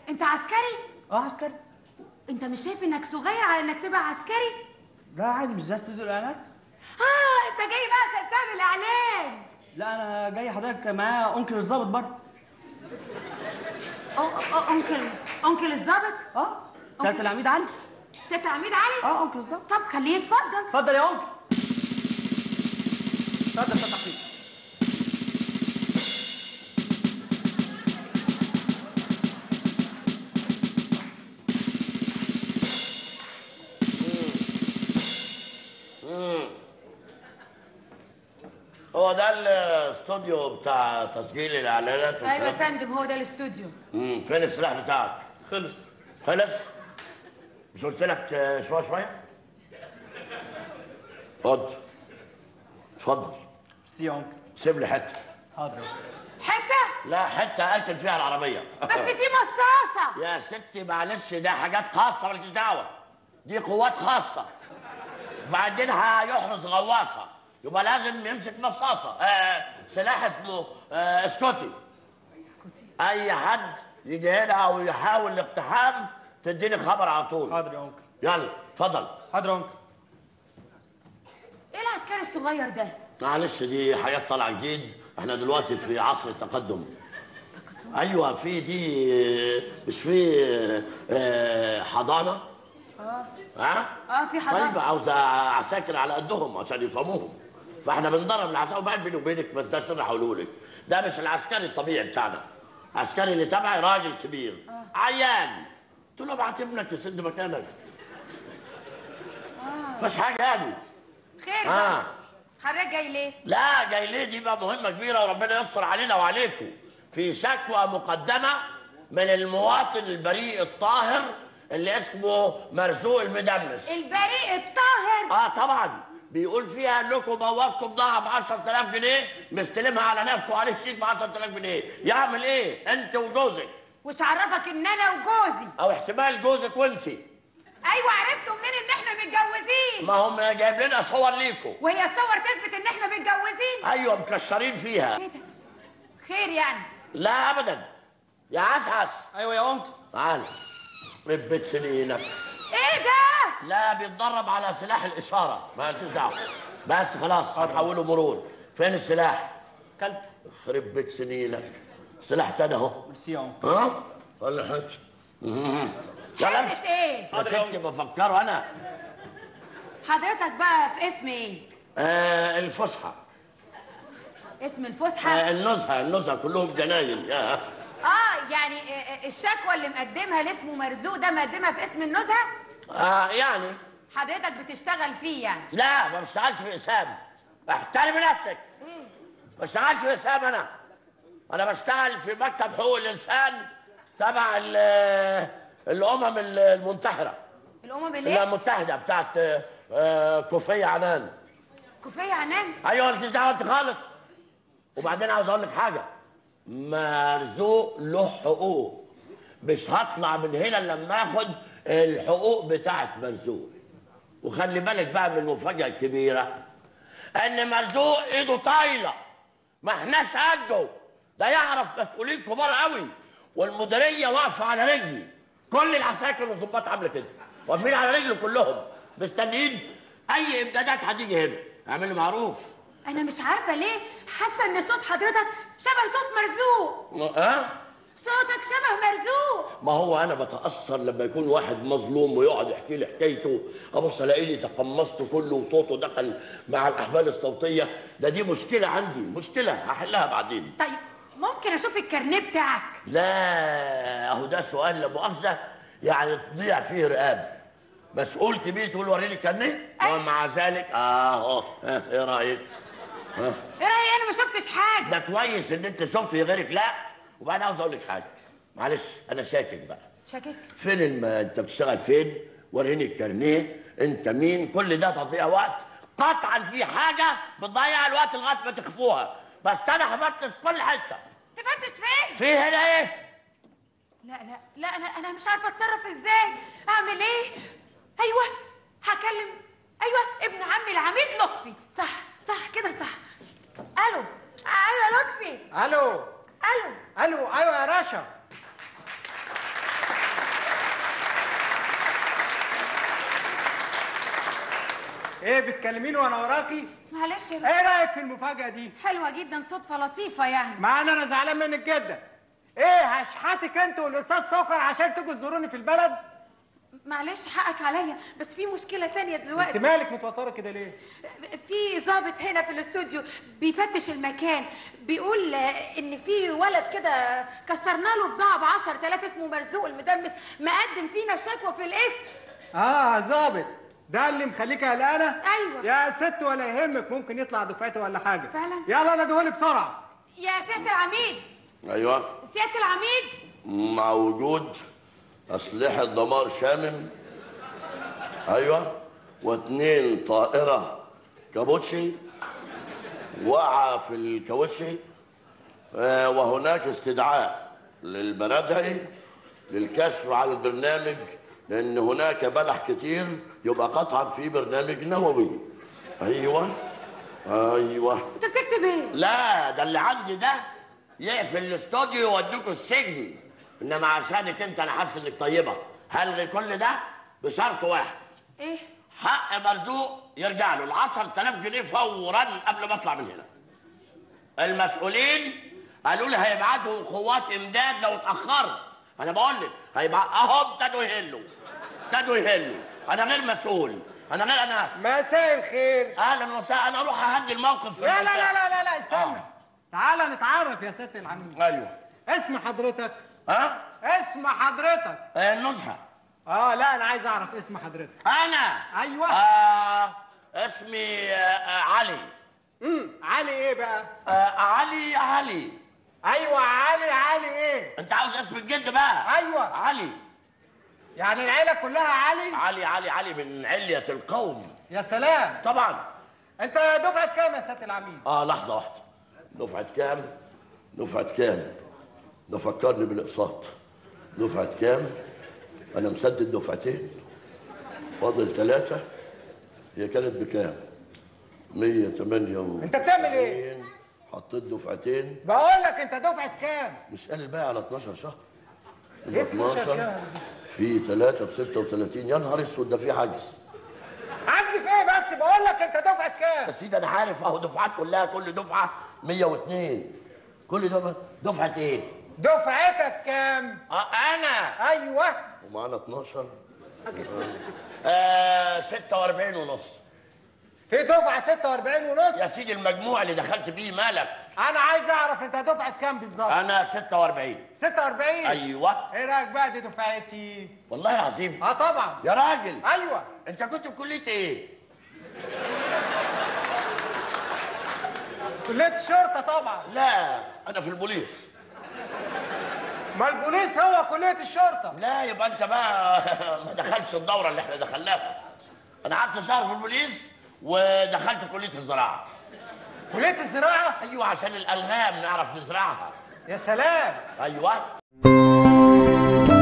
انت عسكري اه عسكري انت مش شايف انك صغير على انك تبقى عسكري لا عادي مش زي استوديو الاعلانات اه انت جاي بقى عشان تعمل اعلان لا انا جاي حضرتك معايا انكل الظابط برضه أو- أو- انكل انكل الظابط اه سياده العميد علي ست العميد علي اه انكل الظابط طب خليه يتفضل اتفضل يا انكل اتفضل فتح فيك هو ده الاستوديو بتاع تسجيل الاعلانات ايوه يا والكلام؟ فندم هو ده الاستوديو مم، فين السلاح بتاعك؟ خلص خلص؟ مش قلت لك آه، شويه شويه؟ اتفضل اتفضل ميرسي يا انكل سيب لي حته حاضر حته لا حته اركن فيها العربيه بس دي مصاصه يا ستي معلش ده حاجات خاصه مالكيش دعوه دي قوات خاصه بعدين هيحرز غواصه يبقى لازم يمسك مصاصه آه سلاح اسمه آه اسكوتي اسكتي اي حد يجي هنا او يحاول الاقتحام تديني خبر على طول حاضر يا انكل يلا اتفضل حاضر يا انكل ايه العسكري الصغير ده معلش دي حياه طالعه جديد احنا دلوقتي في عصر التقدم ايوه في دي مش في آه، حضانه اه ها اه في حضانة. طيب عاوزه عساكر على قدهم عشان يفهموهم فاحنا بندرب العساكر وبعدين بيني وبينك بس ده سر هقوله لك ده مش العسكري الطبيعي بتاعنا العسكري اللي تبعي راجل كبير عيان قلت له ابعت ابنك يسد مكانك مش حاجه يعني خير آه. بقى حضرتك جاي ليه لا جاي ليه دي بقى مهمة كبيرة وربنا يستر علينا وعليكم في شكوى مقدمة من المواطن البريء الطاهر اللي اسمه مرزوق المدمس البريء الطاهر اه طبعا بيقول فيها انكم بوظتوا بضاعة ب 10000 جنيه مستلمها على نفسه وعليه الشيك ب 10000 جنيه يعمل ايه انت وجوزك وش عرفك ان انا وجوزي او احتمال جوزك وانت ايوه عرفتوا منين ان احنا متجوزين ما هم جايب لنا صور ليكم وهي الصور تثبت ان احنا متجوزين ايوه مكشرين فيها ايه ده خير يعني لا ابدا يا عسعس ايوه يا انكل تعال ربت سنينك ايه ده لا بيتدرب على سلاح الإشارة ما لكش دعوة بس خلاص هنحوله مرور فين السلاح؟ كلت خرب بيت سنينك سلاح تاني اهو ميرسي يا انكل ها؟ ولا حاجة مهم. يلا امشي حته ايه يا ستي بفكره أنا حضرتك بقى في اسم ايه آه الفسحة اسم الفسحه آه النزهة النزهة كلهم جناين يا اه يعني آه، آه، الشكوى اللي مقدمها اللي اسمه مرزوق ده مقدمها في اسم النزهه آه يعني حضرتك بتشتغل فيه يعني لا ما بشتغلش في إسام احترمي نفسك ايه ما بشتغلش في إسام أنا أنا بشتغل في مكتب حقوق الإنسان تبع ال- الأمم المنتحرة الامم لا اللي المتحدة بتاعت آه، آه، كوفية عنان كوفيه عنان ايوه مالكيش دعوة انت خالص وبعدين عاوز اقول لك حاجة مرزوق له حقوق مش هطلع من هنا إلا لما اخد الحقوق بتاعت مرزوق وخلي بالك بقى من المفاجأة الكبيرة ان مرزوق ايده طايلة ما احناش قده ده يعرف مسؤولين كبار قوي والمديرية واقفة على رجلي كل العساكر والظباط عاملة كده واقفين على رجلي كلهم مستنيين اي امدادات هتيجي هنا اعمل لي معروف انا مش عارفه ليه حاسه ان صوت حضرتك شبه صوت مرزوق ها صوتك شبه مرزوق ما هو انا بتاثر لما يكون واحد مظلوم ويقعد يحكي لي حكايته ابص الاقيني تقمصت كله وصوته دخل مع الاحبال الصوتيه ده دي مشكله عندي مشكله هحلها بعدين طيب ممكن اشوف الكارنيه بتاعك لا اهو ده سؤال لا مؤاخذه يعني تضيع فيه رقاب مسؤول كبير تقول وريني الكارنيه أي. ومع ذلك اهو ها، ايه رايك؟ ايه رايك انا ما شفتش حاجه ده كويس ان انت شفت غيرك لا وبعدين عاوز اقول لك حاجه معلش انا شاكك بقى شاكك فين الم... انت بتشتغل فين وريني الكارنيه انت مين كل ده تضييع وقت قطعا في حاجه بتضيع الوقت لغايه ما تخفوها بس انا هفتش كل حته تفتش فين في هنا ايه لا لا لا انا انا مش عارفه اتصرف ازاي اعمل ايه ايوه هكلم ايوه ابن عمي العميد لطفي صح صح كده صح الو الو يا لطفي الو الو الو ايوه يا رشا ايه بتكلميني وانا وراكي معلش يا ايه رايك في المفاجاه دي حلوه جدا صدفه لطيفه يعني مع ان انا زعلان منك جدا ايه هشحتك انت والاستاذ سكر عشان تيجوا تزوروني في البلد معلش حقك عليا بس في مشكله تانية انت دلوقتي مالك متوتره كده ليه في ضابط هنا في الاستوديو بيفتش المكان بيقول آه، ان في ولد كده كسرنا له بضاعه ب 10000 اسمه مرزوق المدمس مقدم فينا شكوى في الاسم اه ظابط ده اللي مخليك قلقانه أيوة. يا ست ولا يهمك ممكن يطلع دفعتي ولا حاجه فعلا؟ يلا ندهولي بسرعه يا سياده العميد ايوه سياده العميد مع وجود أسلحة دمار شامل أيوة واثنين طائرة كابوتشي وقع في الكاوتشي آه، وهناك استدعاء للبرادعي للكشف على البرنامج لأن هناك بلح كتير يبقى قطعا في برنامج نووي أيوة أيوة انت بتكتب ايه لا ده اللي عندي ده يقفل الاستوديو يوديكوا السجن انما عشانك انت انا حاسس انك طيبه هلغي كل ده بشرط واحد ايه حق مرزوق يرجع له ال 10000 جنيه فورا قبل ما اطلع من هنا المسؤولين قالوا لي هيبعتوا قوات امداد لو اتاخرت انا بقول لك هيبعت اهو ابتدوا يهلوا ابتدوا يهلوا انا غير مسؤول انا غير انا مساء الخير اهلا وسهلا انا اروح اهدي الموقف في لا لا المنطقة. لا لا لا, لا استنى آه. تعالى نتعرف يا ست العميد ايوه اسم حضرتك ها اسم حضرتك آه، النزهه اه لا انا عايز اعرف اسم حضرتك انا أيوة. آه اسمي آه آه، علي امم علي ايه بقى آه علي علي ايوه علي علي ايه انت عاوز اسم الجد بقى أيوة. علي يعني العيله كلها علي علي علي علي من علية القوم يا سلام طبعا انت دفعه كام يا سياده العميد اه لحظة واحدة دفعة كام؟ دفعة كام؟ ده فكرني بالإقساط دفعة كام؟ أنا مسدد دفعتين فاضل ثلاثة هي كانت بكام؟ 108 انت بتعمل ايه حطيت دفعتين بقول لك انت دفعه كام مش قال بقى على 12 شهر ايه 12 شهر في 3 ب 36 يا نهار اسود ده في حجز عجز في ايه بس بقول لك انت دفعه كام يا سيدي انا عارف اهو دفعات كلها كل دفعه 102 كل ده دفعه ايه؟ دفعتك كام اه انا ايوه ومعانا 12 آه 46 ونص في دفعه 46 ونص يا سيدي المجموع اللي دخلت بيه مالك انا عايز اعرف انت دفعه كام بالظبط انا 46 46 ايوه ايه رايك بقى دي دفعتي والله العظيم اه طبعا يا راجل ايوه انت كنت في كليه ايه؟ كليه الشرطه طبعا لا انا في البوليس ما البوليس هو كليه الشرطه لا يبقى انت بقى ما دخلتش الدوره اللي احنا دخلناها انا قعدت شهر في البوليس ودخلت كليه الزراعه كليه الزراعه ايوه عشان الالغام نعرف نزرعها يا سلام ايوه